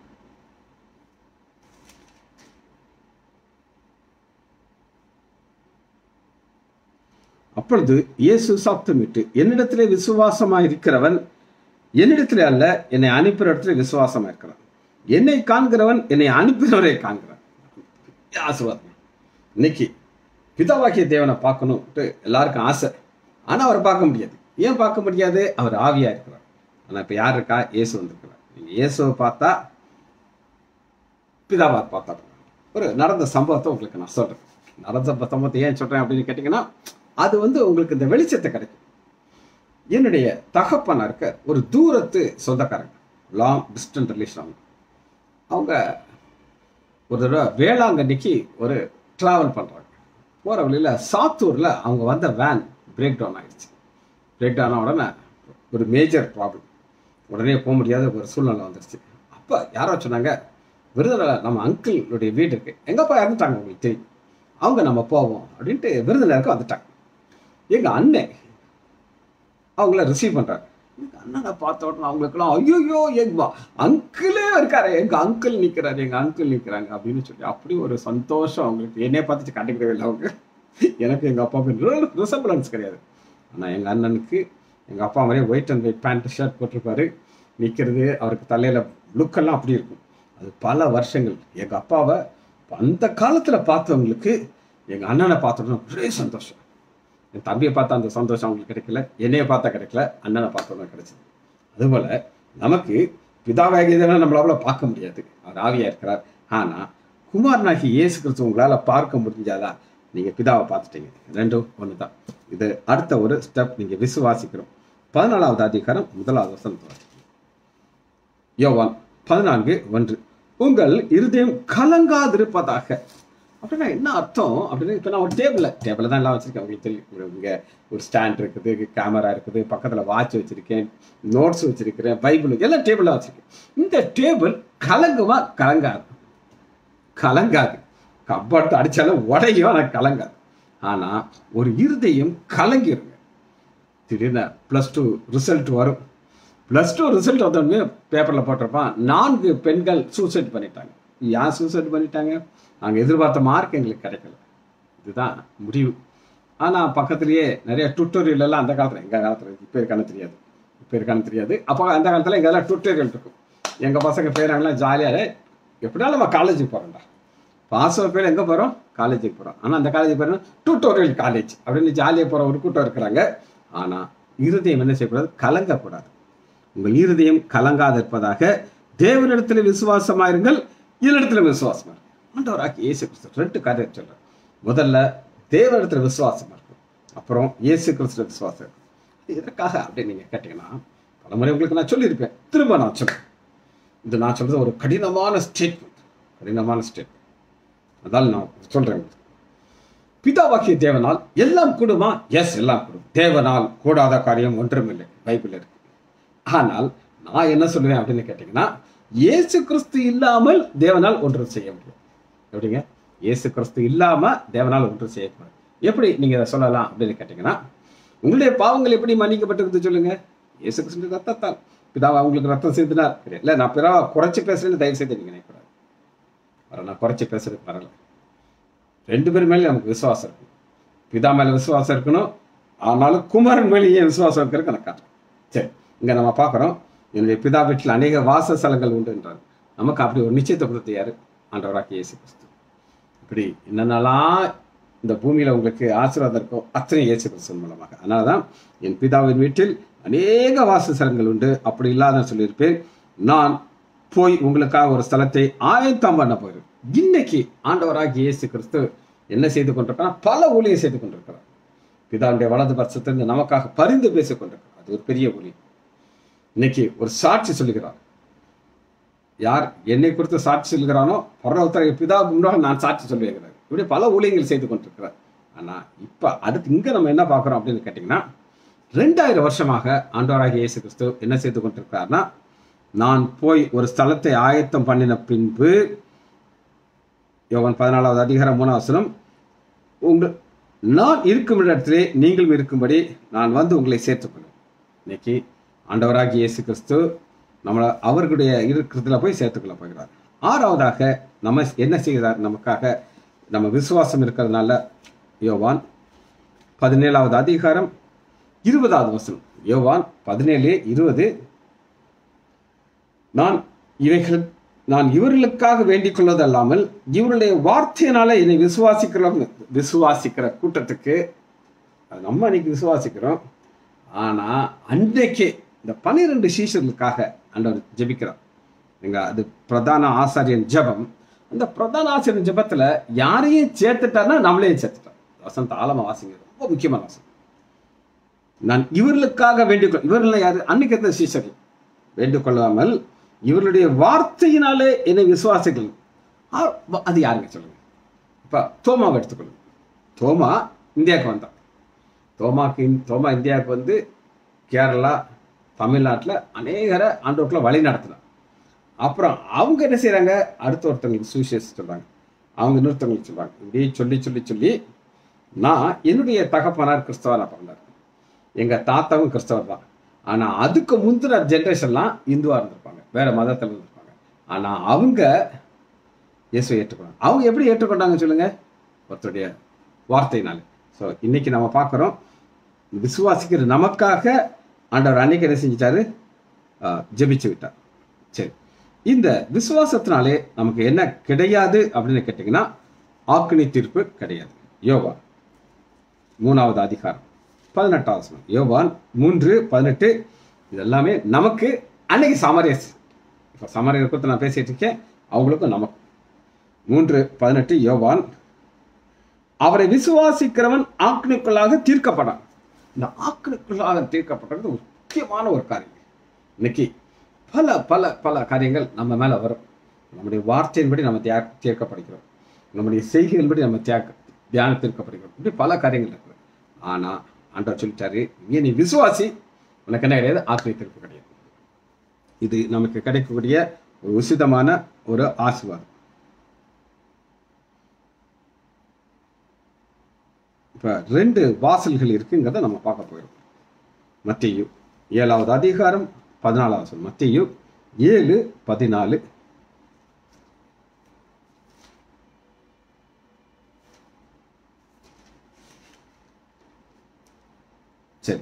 அப்பொழுது இயேசு சப்தமிட்டு என்னிடத்திலே விசுவாசமாய் இருக்கிறவன் என்னிடத்திலே அல்ல என்னை அனுப்பின இடத்துல விசுவாசமா இருக்கிறான் என்னை காண்கிறவன் என்னை அனுப்பினவரை காண்கிறான் ஆசீர்வாதம் இன்னைக்கு பிதாவாக்கிய தேவனை பார்க்கணும்ட்டு எல்லாருக்கும் ஆசை ஆனா அவரை பார்க்க முடியாது ஏன் பார்க்க முடியாது அவர் ஆவியா இருக்கிறார் ஆனா இப்ப யார் இருக்கா இயேசு வந்திருக்கிறார் நீங்க இயேசுவை பார்த்தா பிதாவா பார்த்தா போதும். ஒரு நடந்த சம்பவத்தை உங்களுக்கு நான் சொல்றேன் நடந்த சம்பவத்தை ஏன் சொல்றேன் அப்படின்னு கேட்டீங்கன்னா அது வந்து உங்களுக்கு இந்த வெளிச்சத்தை கிடைக்கும் என்னுடைய தகப்பனா இருக்க ஒரு தூரத்து சொந்தக்காரங்க லாங் டிஸ்டன்ட் ரிலேஷன் அவங்க அவங்க ஒரு தடவை வேளாங்கண்ணிக்கு ஒரு ட்ராவல் பண்ணுறாங்க போகிற வழியில் சாத்தூரில் அவங்க வந்த வேன் பிரேக் டவுன் ஆயிடுச்சு பிரேக் டவுன் ஆன உடனே ஒரு மேஜர் ப்ராப்ளம் உடனே போக முடியாத ஒரு சூழ்நிலை வந்துருச்சு அப்போ யாரோ சொன்னாங்க விருதுநகர் நம்ம அங்கிளுடைய வீடு இருக்கு எங்கப்பா இறந்துட்டாங்க உங்களுக்கு தெரியும் அவங்க நம்ம போவோம் அப்படின்ட்டு விருதுநகருக்கு வந்துட்டாங்க எங்கள் அண்ணன் அவங்கள ரிசீவ் பண்றாரு எங்க அண்ணனை பார்த்த உடனே அவங்களுக்குலாம் ஐயோ எங்க அங்கிளே இருக்காரு எங்க அங்கிள் நிக்கிறாரு எங்க அங்கிள் நிக்கிறாங்க அப்படின்னு சொல்லி அப்படி ஒரு சந்தோஷம் அவங்களுக்கு என்னைய பார்த்துட்டு கண்டுக்கவே இல்லை அவங்க எனக்கு எங்க அப்பா ரிசம்பிளன்ஸ் கிடையாது ஆனா எங்க அண்ணனுக்கு எங்க அப்பா மாதிரியே white and white pant shirt போட்டிருப்பாரு நிக்கிறது அவருக்கு தலையில லுக்கெல்லாம் அப்படி இருக்கும் அது பல வருஷங்கள் எங்க அப்பாவை அந்த காலத்துல பார்த்தவங்களுக்கு எங்க அண்ணனை பார்த்தோன்னா ஒரே சந்தோஷம் என் தம்பியை பார்த்தா அந்த சந்தோஷம் அவங்களுக்கு கிடைக்கல என்னைய பார்த்தா கிடைக்கல அண்ணனை பார்த்தோன்னா கிடைச்சது அதுபோல நமக்கு பிதாவாகிய தேவனை நம்மளால பார்க்க முடியாது அவர் ஆவியா இருக்கிறார் ஆனா குமாரனாகி இயேசு கிறிஸ்து உங்களால பார்க்க முடிஞ்சாதா நீங்க பிதாவை பார்த்துட்டீங்க ரெண்டும் ஒண்ணுதான் இது அடுத்த ஒரு ஸ்டெப் நீங்க விசுவாசிக்கிறோம் பதினாலாவது அதிகாரம் முதலாவது வசனத்தை வாசிக்கிறோம். யோவான் பதினான்கு ஒன்று உங்கள் இருதயம் கலங்காதிருப்பதாக அப்படின்னா என்ன அர்த்தம் அப்படின்னா இப்போ நான் ஒரு டேபிளில் டேபிளில் தான் எல்லாம் வச்சிருக்கேன் உங்களுக்கு தெரியும் இங்கே ஒரு ஸ்டாண்ட் இருக்குது கேமரா இருக்குது பக்கத்தில் வாட்ச் வச்சிருக்கேன் நோட்ஸ் வச்சிருக்கிறேன் பைபிள் எல்லாம் டேபிளில் வச்சிருக்கேன் இந்த டேபிள் கலங்குமா கலங்காது கலங்காது கப்பாட்டு அடிச்சாலும் உடையும் ஆனால் கலங்காது ஆனால் ஒரு இருதயம் கலங்கிருங்க திடீர்னு ப்ளஸ் டூ ரிசல்ட் வரும் ப்ளஸ் டூ ரிசல்ட் வந்தோடனே பேப்பரில் போட்டிருப்பான் நான்கு பெண்கள் சூசைட் பண்ணிட்டாங்க யார் சூசைட் பண்ணிட்டாங்க நாங்கள் எதிர்பார்த்த மார்க் எங்களுக்கு கிடைக்கல இதுதான் முடிவு ஆனால் பக்கத்துலேயே நிறைய tutorial எல்லாம் அந்த காலத்தில் எங்கள் காலத்தில் இப்போ இருக்கான்னு தெரியாது இப்போ இருக்கான்னு தெரியாது அப்போ அந்த காலத்தில் எங்கெல்லாம் டுட்டோரியல் இருக்கும் எங்கள் பசங்க பேராங்களாம் ஜாலியாக எப்படினாலும் நம்ம காலேஜுக்கு போகிறோம்டா பாஸ் பேர் எங்கே போகிறோம் காலேஜுக்கு போகிறோம் ஆனால் அந்த காலேஜ் பேர் டியூட்டோரியல் காலேஜ் அப்படின்னு ஜாலியாக போகிற ஒரு கூட்டம் இருக்கிறாங்க ஆனால் இருதயம் என்ன செய்யக்கூடாது கலங்கக்கூடாது உங்கள் இருதயம் கலங்காத இருப்பதாக தேவனிடத்தில் விசுவாசமாயிருங்கள் என்னிடத்துல விசுவாசமா இருங்கள் ஆண்டவராக்கி இயேசு கிறிஸ்து ரெண்டு காரியம் சொல்றேன் முதல்ல தேவனிடத்துல விசுவாசமா இருக்கும் அப்புறம் இயேசு கிறிஸ்து விசுவாசம் இருக்கும் இது எதற்காக அப்படின்னு நீங்க கேட்டீங்கன்னா பலமுறை உங்களுக்கு நான் சொல்லியிருப்பேன் திரும்ப நான் சொல்றேன் இது நான் சொல்றது ஒரு கடினமான ஸ்டேட்மெண்ட் கடினமான ஸ்டேட்மெண்ட் அதால் நான் சொல்றேன் உங்களுக்கு. பிதாவாக்கிய தேவனால் எல்லாம் கூடுமா எஸ் எல்லாம் கூடும் தேவனால் கூடாத காரியம் ஒன்றுமில்லை பைபிள் இருக்கு ஆனால் நான் என்ன சொல்லுவேன் அப்படின்னு கேட்டீங்கன்னா இயேசு கிறிஸ்து இல்லாமல் தேவனால் ஒன்றும் செய்ய முடியும் எப்படிங்க இயேசு கிறிஸ்து இல்லாம தேவனால் ஒன்றும் செய்யக்கூடாது எப்படி நீங்க இதை சொல்லலாம் அப்படின்னு கேட்டீங்கன்னா உங்களுடைய பாவங்கள் எப்படி மன்னிக்கப்பட்டிருக்கு சொல்லுங்க இயேசு கிறிஸ்து ரத்தத்தால் பிதாவா உங்களுக்கு ரத்தம் செய்தினார் கிடையாது. இல்ல நான் பிதாவா குறைச்சி பேசுறேன்னு தயவு செய்து நீங்க நினைக்கக்கூடாது வர நான் குறைச்சி பேசுறதுக்கு வரல ரெண்டு பேர் மேலே நமக்கு விசுவாசம் இருக்கணும் பிதா மேல விசுவாசம் இருக்கணும் ஆனாலும் குமாரன் மேலே ஏன் விசுவாசம் இருக்கிறதுக்கு எனக்கு காட்டுறேன் சரி இங்க நம்ம பார்க்குறோம் என்னுடைய பிதா வீட்டில் அநேக வாசஸ்தலங்கள் உண்டு என்றார் நமக்கு அப்படி ஒரு நிச்சயத்தை கொடுத்த யாரு ஆண்டவராக இயேசு கிறிஸ்து இப்படி என்னென்னலாம் இந்த பூமியில உங்களுக்கு ஆசீர்வாதம் இருக்கோ அத்தனை இயேசு கிறிஸ்து மூலமாக அதனால தான் என் பிதாவின் வீட்டில் அநேக வாசஸ்தலங்கள் உண்டு அப்படி இல்லாத சொல்லியிருப்பேன் நான் போய் உங்களுக்காக ஒரு ஸ்தலத்தை ஆயத்தம் பண்ண போயிரு இன்னைக்கு ஆண்டவராகிய இயேசு கிறிஸ்து என்ன செய்து கொண்டிருக்கிறார் பல ஊழியம் செய்து கொண்டிருக்கிறார் பிதாவுடைய வலது பட்சத்திலிருந்து நமக்காக பரிந்து பேசிக் கொண்டிருக்கிறார் அது ஒரு பெரிய ஊழியம் இன்னைக்கு ஒரு சாட்சி சொல்லுகிறார் யார் என்னை குறித்து சாட்சி சொல்கிறானோ பரவத்தரை பிதா முன்னாக நான் சாட்சி சொல்லுகிறார் இப்படி பல ஊழியங்கள் செய்து கொண்டிருக்கிறார் ஆனா இப்ப அடுத்து இங்க நம்ம என்ன பார்க்கிறோம் அப்படின்னு கேட்டீங்கன்னா ரெண்டாயிரம் வருஷமாக ஆண்டவராகிய இயேசு கிறிஸ்து என்ன செய்து கொண்டிருக்கிறார்னா நான் போய் ஒரு ஸ்தலத்தை ஆயத்தம் பண்ணின பின்பு யோவான் பதினாலாவது அதிகாரம் மூணாவது வசனம் உங்கள் நான் இருக்கும் இடத்திலே நீங்களும் இருக்கும்படி நான் வந்து உங்களை சேர்த்துக்கொள்வேன் இன்னைக்கு ஆண்டவராகிய இயேசு கிறிஸ்து நம்மளை அவர்களுடைய இருக்கிறதுல போய் சேர்த்துக்கொள்ள போகிறார் ஆறாவதாக நம்ம என்ன செய்கிறார் நமக்காக நம்ம விசுவாசம் இருக்கிறதுனால யோவான் பதினேழாவது அதிகாரம் இருபதாவது வசனம் யோவான் பதினேழு இருபது நான் இவைகள் நான் இவர்களுக்காக வேண்டிக் கொள்வது அல்லாமல் இவருடைய வார்த்தையினால என்னை விசுவாசிக்கிறோம் விசுவாசிக்கிற கூட்டத்துக்கு அது நம்ம அன்னைக்கு விசுவாசிக்கிறோம் ஆனா அன்றைக்கு இந்த பன்னிரெண்டு சீஷர்களுக்காக ஆண்டவர் ஜெபிக்கிறார் எங்க அது பிரதான ஆசாரியன் ஜெபம் அந்த பிரதான ஆசிரியர் ஜெபத்துல யாரையும் சேர்த்துட்டார்னா நம்மளையும் சேர்த்துட்டார் வசந்த ஆழமா வாசிங்க ரொம்ப முக்கியமான வசனம் நான் இவர்களுக்காக வேண்டிக் கொள் இவர்கள் யாரு அன்னைக்கு இருந்த சீஷர்கள் வேண்டிக் கொள்ளாமல் இவர்களுடைய வார்த்தையினாலே என்னை விசுவாசிகள் ஆ, வ- அது யாருங்க சொல்லுங்க இப்ப தோமாவை எடுத்துக்கொள்ளுங்க தோமா இந்தியாவுக்கு வந்தான் தோமாக்கு இந்- தோமா இந்தியாவுக்கு வந்து கேரளா தமிழ்நாட்டில் அநேகரை ஆண்டோட்டில் வழி நடத்தினான் அப்புறம் அவங்க என்ன செய்றாங்க அடுத்த ஒருத்தவங்களுக்கு சுவிசேஷம் சொல்றாங்க அவங்க இன்னொருத்தவங்களுக்கு சொல்றாங்க இப்படி சொல்லி சொல்லி சொல்லி நான் என்னுடைய தகப்பனார் கிறிஸ்தவனா பிறந்தார் எங்க தாத்தாவும் கிறிஸ்தவர் தான் ஆனா அதுக்கு முந்தின ஜென்ரேஷன்லாம் இந்துவா இருந்திருப்பாங்க வேற மதத்துல இருந்திருப்பாங்க ஆனா அவங்க இயேசுவை ஏற்றுக்கொண்டாங்க அவங்க எப்படி ஏற்றுக்கொண்டாங்க சொல்லுங்க ஒருத்தருடைய வார்த்தையினால ஸோ இன்னைக்கு நம்ம பார்க்குறோம் விசுவாசிக்கிற நமக்காக ஆண்டவர் அன்னைக்கு என்ன செஞ்சிட்டாரு ஆஹ், ஜெபிச்சு விட்டார் சரி இந்த விசுவாசத்தினாலே நமக்கு என்ன கிடையாது அப்படின்னு கேட்டிங்கன்னா ஆக்கினி தீர்ப்பு கிடையாது யோவா மூணாவது அதிகாரம் பதினெட்டாவது வசனம் யோவான் மூன்று பதினெட்டு இது எல்லாமே நமக்கு அன்னைக்கு சமரியஸ் இப்போ சமரிய குறித்து நான் பேசிட்டு இருக்கேன் அவங்களுக்கும் நமக்கு மூன்று பதினெட்டு யோவான் அவரை விசுவாசிக்கிறவன் ஆக்கினுக்குள்ளாக தீர்க்கப்படான் இந்த ஆக்கினுக்குள்ளாக தீர்க்கப்படுறது ஒரு முக்கியமான ஒரு காரியம் இன்னைக்கு பல பல பல காரியங்கள் நம்ம மேல வரும் நம்முடைய வார்த்தையின்படி நம்ம தியா தீர்க்கப்படுகிறோம் நம்முடைய செய்கையின்படி நம்ம தியாக தியான தீர்க்கப்படுகிறோம் இப்படி பல காரியங்கள் இருக்குது ஆனா ஆண்டவர் சொல்லிட்டாரு இங்கே நீ விசுவாசி உனக்கு என்ன கிடையாது ஆத்மீய தீர்ப்பு கிடையாது இது நமக்கு கிடைக்கக்கூடிய ஒரு உசிதமான ஒரு ஆசீர்வாதம் இப்போ ரெண்டு வாசல்கள் இருக்குங்கிறத நம்ம பார்க்க போயிடும் மத்தியு ஏழாவது அதிகாரம் பதினாலாவது வசனம் மத்தியு ஏழு பதினாலு சரி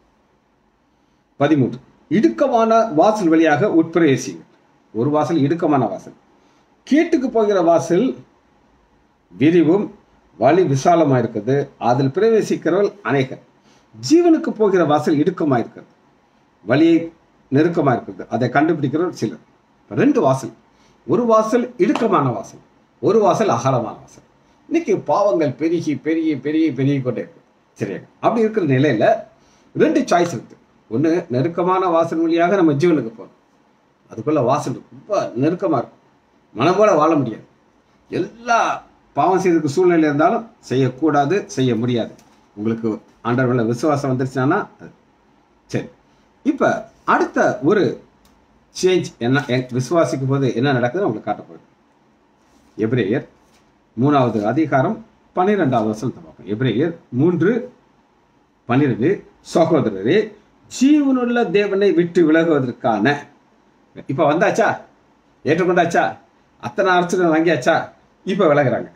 பதிமூன்று இடுக்கமான வாசல் வழியாக உட்பிரவேசிங்கள் ஒரு வாசல் இடுக்கமான வாசல் கீட்டுக்கு போகிற வாசல் விரிவும் வழி விசாலமாக இருக்குது அதில் பிரவேசிக்கிறவர்கள் அநேகர் ஜீவனுக்கு போகிற வாசல் இடுக்கமாக இருக்கிறது வழியை நெருக்கமாக இருக்குது அதை கண்டுபிடிக்கிறவர் சிலர் இப்ப ரெண்டு வாசல் ஒரு வாசல் இடுக்கமான வாசல் ஒரு வாசல் அகலமான வாசல் இன்னைக்கு பாவங்கள் பெருகி பெருகி பெருகி பெருகி கொண்டே இருக்கு சரியா அப்படி இருக்கிற நிலையில ரெண்டு சாய்ஸ் இருக்கு ஒன்று நெருக்கமான வாசல் வழியாக நம்ம ஜீவனுக்கு போகணும் அதுக்குள்ள வாசல் ரொம்ப நெருக்கமாக இருக்கும் மனம் போல வாழ முடியாது எல்லா பாவம் செய்யறதுக்கு சூழ்நிலை இருந்தாலும் செய்யக்கூடாது செய்ய முடியாது உங்களுக்கு ஆண்டவர் மேல விசுவாசம் வந்துருச்சுன்னா அது சரி இப்போ அடுத்த ஒரு சேஞ்ச் என்ன எ- விசுவாசிக்கும் போது என்ன நடக்குதுன்னு உங்களுக்கு காட்ட போகுது எபிரேயர் மூணாவது அதிகாரம் பன்னிரெண்டாவது வசனத்தை பார்ப்போம் எபிரேயர் மூன்று பன்னிரெண்டு சகோதரரே ஜீவனுள்ள தேவனை விட்டு விலகுவதற்கான இப்ப வந்தாச்சா ஏற்றுக்கொண்டாச்சா அத்தனை அரசு வாங்கியாச்சா இப்ப விலகுறாங்க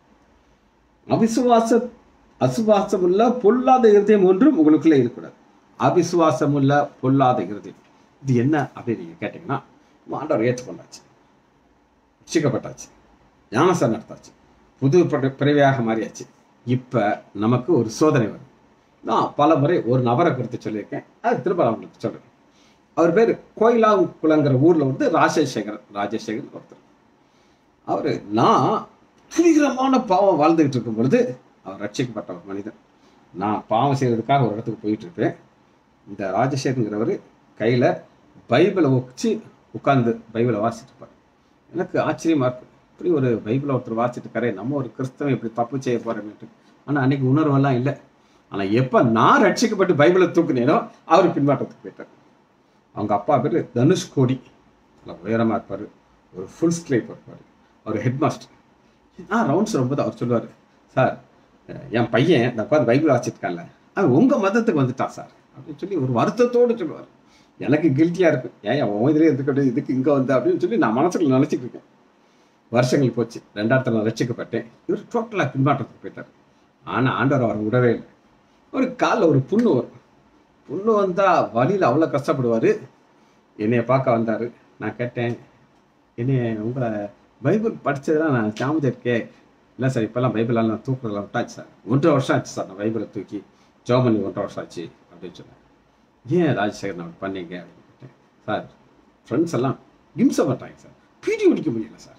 அவிசுவாச அசுவாசமுள்ள பொல்லாத இருதயம் ஒன்றும் உங்களுக்குள்ள இருக்கக்கூடாது அவிசுவாசமுள்ள பொல்லாத இருதயம் இது என்ன அப்படின்னு நீங்க கேட்டீங்கன்னா ஆண்டவர் ஏற்றுக்கொண்டாச்சு ரட்சிக்கப்பட்டாச்சு ஞானசாரம் நடத்தாச்சு புது பிற- பிறவியாக மாறியாச்சு இப்ப நமக்கு ஒரு சோதனை வரும் நான் பல முறை ஒரு நபரை குறித்து சொல்லியிருக்கேன் அது திரும்ப நான் உங்களுக்கு சொல்றேன் அவர் பேர் கோயிலாங்குளங்கிற ஊர்ல வந்து ராஜசேகர் ராஜசேகர் ஒருத்தர் அவர் நான் துணிகரமான பாவம் வாழ்ந்துகிட்டு இருக்கும் பொழுது அவர் ரட்சிக்கப்பட்ட ஒரு மனிதன் நான் பாவம் செய்யறதுக்காக ஒரு இடத்துக்கு போயிட்டு இருப்பேன் இந்த ராஜசேகருங்கிறவர் கையில பைபிளை வச்சு உட்கார்ந்து பைபிளை வாசிட்டு இருப்பார் எனக்கு ஆச்சரியமா இருக்கும் இப்படி ஒரு பைபிளை ஒருத்தர் வாசிட்டு இருக்காரே நம்ம ஒரு கிறிஸ்தவன் இப்படி தப்பு செய்ய போறோமேட்டு ஆனா அன்னைக்கு உணர்வெல்லாம் இல்லை ஆனா எப்ப நான் ரட்சிக்கப்பட்டு பைபிளை தூக்குனேனோ அவர் பின்மாற்றத்துக்கு போயிட்டார் அவங்க அப்பா பேர் தனுஷ் கோடி நல்லா உயரமா இருப்பாரு ஒரு ஃபுல் ஸ்லீப் இருப்பார் அவர் ஹெட் மாஸ்டர் நான் ரவுண்ட்ஸ் வரும்போது அவர் சொல்லுவார் சார் அஹ் என் பையன் இந்த உட்காந்து பைபிள் வாசிச்சிருக்கான்ல அவன் உங்க மதத்துக்கு வந்துட்டான் சார் அப்படின்னு சொல்லி ஒரு வருத்தத்தோடு சொல்லுவார் எனக்கு கில்ட்டியா இருக்கு ஏன் அவன் இதுலேயே இருந்துக்கிட்டு இதுக்கு இங்க வந்த அப்படின்னு சொல்லி நான் மனசுக்குள்ள நினைச்சிட்டு இருக்கேன் வருஷங்கள் போச்சு ரெண்டாயிரத்துல நான் ரசிக்கப்பட்டேன் இவர் டோட்டலாக பின்மாற்றத்துக்கு போயிட்டார் ஆனா ஆண்டவர் அவரை விடவே இல்லை ஒரு காலில் ஒரு புண்ணு வரும் புண்ணு வந்தா வழியில அவ்வளோ கஷ்டப்படுவாரு என்னைய பார்க்க வந்தாரு நான் கேட்டேன் என்னைய உங்களை பைபிள் படிச்சதெல்லாம் நான் ஞாபகம் இருக்கே இல்லை சார் இப்போல்லாம் பைபிளெல்லாம் நான் தூக்குறதெல்லாம் விட்டாச்சு சார் ஒன்றரை வருஷம் ஆச்சு சார் நான் பைபிளை தூக்கி ஜோம் பண்ணி ஒன்றரை வருஷம் ஆச்சு அப்படின்னு சொன்னேன் ஏன் ராஜசேகர் நான் அப்படி பண்ணீங்க அப்படின்னு கேட்டேன் சார் ஃப்ரெண்ட்ஸ் எல்லாம் இம்சை பண்ணுறாங்க சார் பீடி குடிக்க முடியல சார்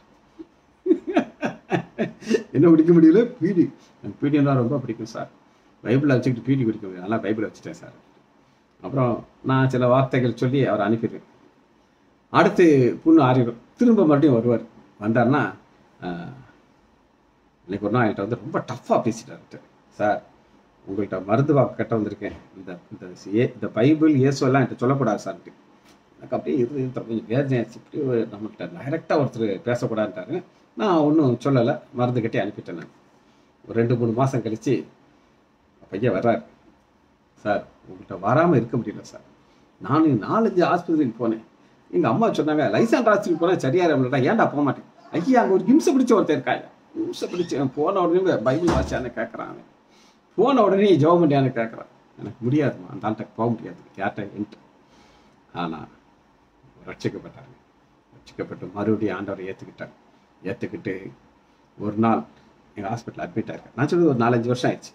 என்ன குடிக்க முடியல பீடி எனக்கு பீடினா ரொம்ப பிடிக்கும் சார் பைபிளை வச்சுக்கிட்டு பீடி குடிக்க முடியல அதனால் பைபிளை வச்சுட்டேன் சார் அப்புறம் நான் சில வார்த்தைகள் சொல்லி அவரை அனுப்பிடுவேன் அடுத்து புண்ணு ஆறிடும் திரும்ப மறுபடியும் வருவார் வந்தார்னா ஆஹ், இன்னைக்கு ஒரு நாள் என்கிட்ட வந்து ரொம்ப டஃப்பாக பேசிட்டாரு சார் உங்கள்கிட்ட மருந்து வாக்கு கட்ட வந்திருக்கேன் இந்த இந்த ஏ இந்த பைபிள் இயேசுவெல்லாம் என்கிட்ட சொல்லக்கூடாது சார்ட்டு எனக்கு அப்படியே இது இது கொஞ்சம் வேதனையாச்சு இப்படி ஒரு நம்மள்கிட்ட டைரெக்டாக ஒருத்தர் பேசக்கூடாதுன்ட்டாரு நான் ஒன்றும் சொல்லலை மருந்து கட்டி அனுப்பிட்டேன் நான் ஒரு ரெண்டு மூணு மாதம் கழிச்சு பையன் வர்றாரு சார் உங்கள்கிட்ட வராமல் இருக்க முடியல சார் நான் நாலஞ்சு ஆஸ்பத்திரிக்கு போனேன் எங்கள் அம்மா சொன்னாங்க லைசன்ஸ் ஆஸ்பத்திரிக்கு போனால் சரியா இருக்கா ஏன்டா போக மாட்டேன் ஐயா அங்கே ஒரு ஹிம்சை பிடிச்ச ஒருத்தர் இருக்காங்க ஹிம்சை பிடிச்ச போன உடனே பைபிள் வாசிச்சான்னு கேட்குறான் அவன் போன உடனே ஜெபம் பண்ணியான்னு கேட்குறான் எனக்கு முடியாதுமா அந்த ஆள்கிட்ட போக முடியாது யார்கிட்ட என்கிட்ட ஆனால் ரட்சிக்கப்பட்டாங்க ரட்சிக்கப்பட்டு மறுபடியும் ஆண்டவரை ஏற்றுக்கிட்டார் ஏற்றுக்கிட்டு ஒரு நாள் எங்கள் ஹாஸ்பிட்டல் அட்மிட் ஆயிருக்கேன் நான் சொல்றது ஒரு நாலஞ்சு வருஷம் ஆயிடுச்சு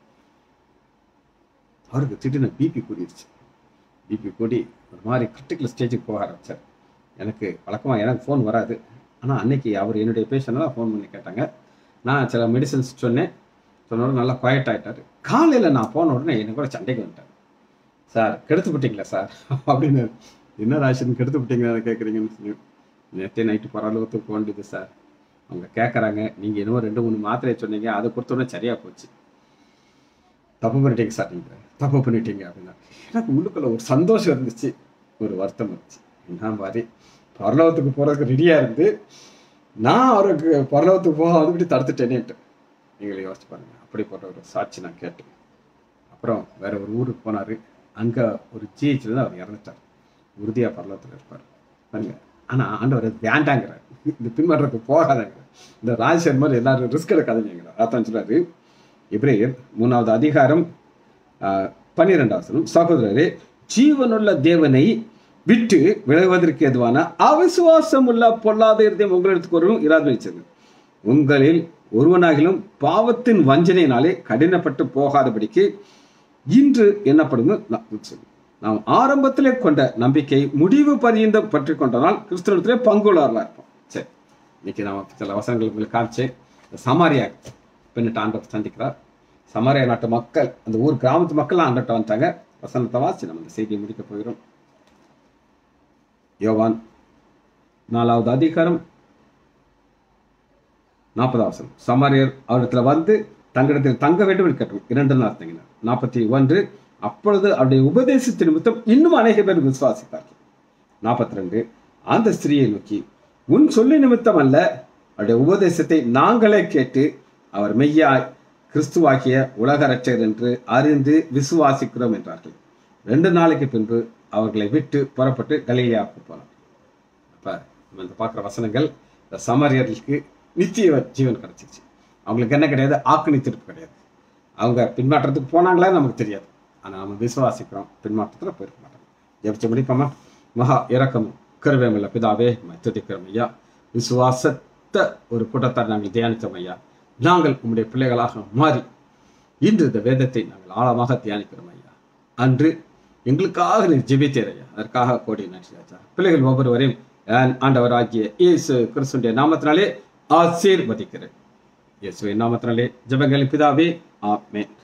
அவருக்கு திடீர்னு பிபி கூடிருச்சு பிபி கூடி ஒரு மாதிரி கிரிட்டிக்கல் ஸ்டேஜுக்கு போக ஆரம்பிச்சார் எனக்கு வழக்கமாக எனக்கு ஃபோன் வராது ஆனால் அன்னைக்கு அவர் என்னுடைய பேஷண்ட்டாக ஃபோன் பண்ணி கேட்டாங்க நான் சில மெடிசன்ஸ் சொன்னேன் சொன்னோட நல்லா குவாய்ட் ஆகிட்டார் காலையில் நான் போன உடனே எனக்கு கூட சண்டைக்கு வந்துட்டார் சார் கெடுத்து விட்டீங்களா சார் அப்படின்னு என்ன ராஷன் கெடுத்து விட்டீங்களா கேட்குறீங்கன்னு சொல்லி நேற்றே நைட்டு பரவாயில்ல போக வேண்டியது சார் அவங்க கேட்குறாங்க நீங்கள் இன்னும் ரெண்டு மூணு மாத்திரையை சொன்னீங்க அதை கொடுத்தோன்னே சரியாக போச்சு தப்பு பண்ணிட்டீங்க சார் நீங்கள் தப்பு பண்ணிட்டீங்க அப்படின்னா எனக்கு உள்ளுக்குள்ள ஒரு சந்தோஷம் இருந்துச்சு ஒரு வருத்தம் இருந்துச்சு என்ன மாதிரி பரலோகத்துக்கு போகிறதுக்கு ரெடியாக இருந்து நான் அவருக்கு பரலோகத்துக்கு போக வந்து இப்படி தடுத்துட்டேனேன்ட்டு நீங்களே யோசிச்சு பாருங்க அப்படிப்பட்ட ஒரு சாட்சி நான் கேட்டேன் அப்புறம் வேற ஒரு ஊருக்கு போனார் அங்கே ஒரு ஜிஹெச்சில் தான் அவர் இறந்துட்டார் உறுதியாக பரலோகத்தில் இருப்பார் பாருங்க ஆனால் ஆண்டவர் அது வேண்டாங்கிறார் இந்த பின்வரத்துக்கு போகாதங்கிறார் இந்த ராஜசேர் மாதிரி எல்லாரும் ரிஸ்க் எடுக்காதீங்கிறார் அதான் சொல்றாரு இப்ரேயர் மூணாவது அதிகாரம் ஆஹ், பன்னிரெண்டாவது வசனம், சகோதரரே ஜீவனுள்ள தேவனை விட்டு விலகுவதற்கு எதுவான அவிசுவாசம் உள்ள பொல்லாத இருதயம் உங்களிடத்துக்கு ஒருவரும் இராது உங்களில் ஒருவனாகிலும் பாவத்தின் வஞ்சனையினாலே கடினப்பட்டு போகாதபடிக்கு இன்று என்னப்படும் நாம் ஆரம்பத்திலே கொண்ட நம்பிக்கை முடிவு பரியந்த பற்றி கொண்டனால் கிறிஸ்தவத்திலே பங்குள்ளாரலா இருப்போம் சரி இன்னைக்கு நாம சில வசனங்கள் உங்களுக்கு காமிச்சேன் இந்த சமாரியா பெண்ணிட்ட ஆண்டவர் சந்திக்கிறார் சமாரியா நாட்டு மக்கள் அந்த ஊர் கிராமத்து மக்கள் ஆண்டட்ட வந்துட்டாங்க வசனத்தை வாசி நம்ம இந்த செய்தியை முடிக்க போகிறோம் யோவான் நாலாவது அதிகாரம் நாற்பதாம் வசனம் சமாரியர் அவரிடத்துல வந்து தங்களிடத்தில் தங்க வேண்டும் என்று கேட்டோம் இரண்டு நாள் தங்கினார் நாற்பத்தி ஒன்று அப்பொழுது அவருடைய உபதேசத்தின் நிமித்தம் இன்னும் அநேக பேர் விசுவாசித்தார்கள் நாற்பத்தி ரெண்டு அந்த ஸ்திரீயை நோக்கி உன் சொல்லி நிமித்தம் அல்ல அவருடைய உபதேசத்தை நாங்களே கேட்டு அவர் மெய்யாய் கிறிஸ்துவாகிய உலக ரட்சகர் என்று அறிந்து விசுவாசிக்கிறோம் என்றார்கள் ரெண்டு நாளைக்கு பின்பு அவர்களை விட்டு புறப்பட்டு கலிலியாவுக்கு போனார் அப்ப நம்ம இந்த பார்க்குற வசனங்கள் இந்த சமரியர்களுக்கு நித்திய ஜீவன் கிடைச்சிருச்சு அவங்களுக்கு என்ன கிடையாது ஆக்கு நித்திருப்பு கிடையாது அவங்க பின்மாற்றத்துக்கு போனாங்களா நமக்கு தெரியாது ஆனா நம்ம விசுவாசிக்கிறோம் பின்மாற்றத்துல போயிருக்க மாட்டாங்க ஜெபிச்சு முடிப்போமா மகா இரக்கமும் கருவேமில்ல பிதாவே உம்மை துதிக்கிறோம் ஐயா விசுவாசத்த ஒரு கூட்டத்தார் நாங்கள் தியானித்தோம் ஐயா நாங்கள் உம்முடைய பிள்ளைகளாக மாறி இன்று இந்த வேதத்தை நாங்கள் ஆழமாக தியானிக்கிறோம் ஐயா அன்று எங்களுக்காக நீர் ஜெபித்தீர் ஐயா அதற்காக கோடி நன்றி ராஜா பிள்ளைகள் ஒவ்வொருவரையும் என் ஆண்டவராகிய இயேசு கிறிஸ்துடைய நாமத்தினாலே ஆசீர்வதிக்கிறேன் இயேசுவின் நாமத்தினாலே ஜெபங்களின் பிதாவே ஆமென்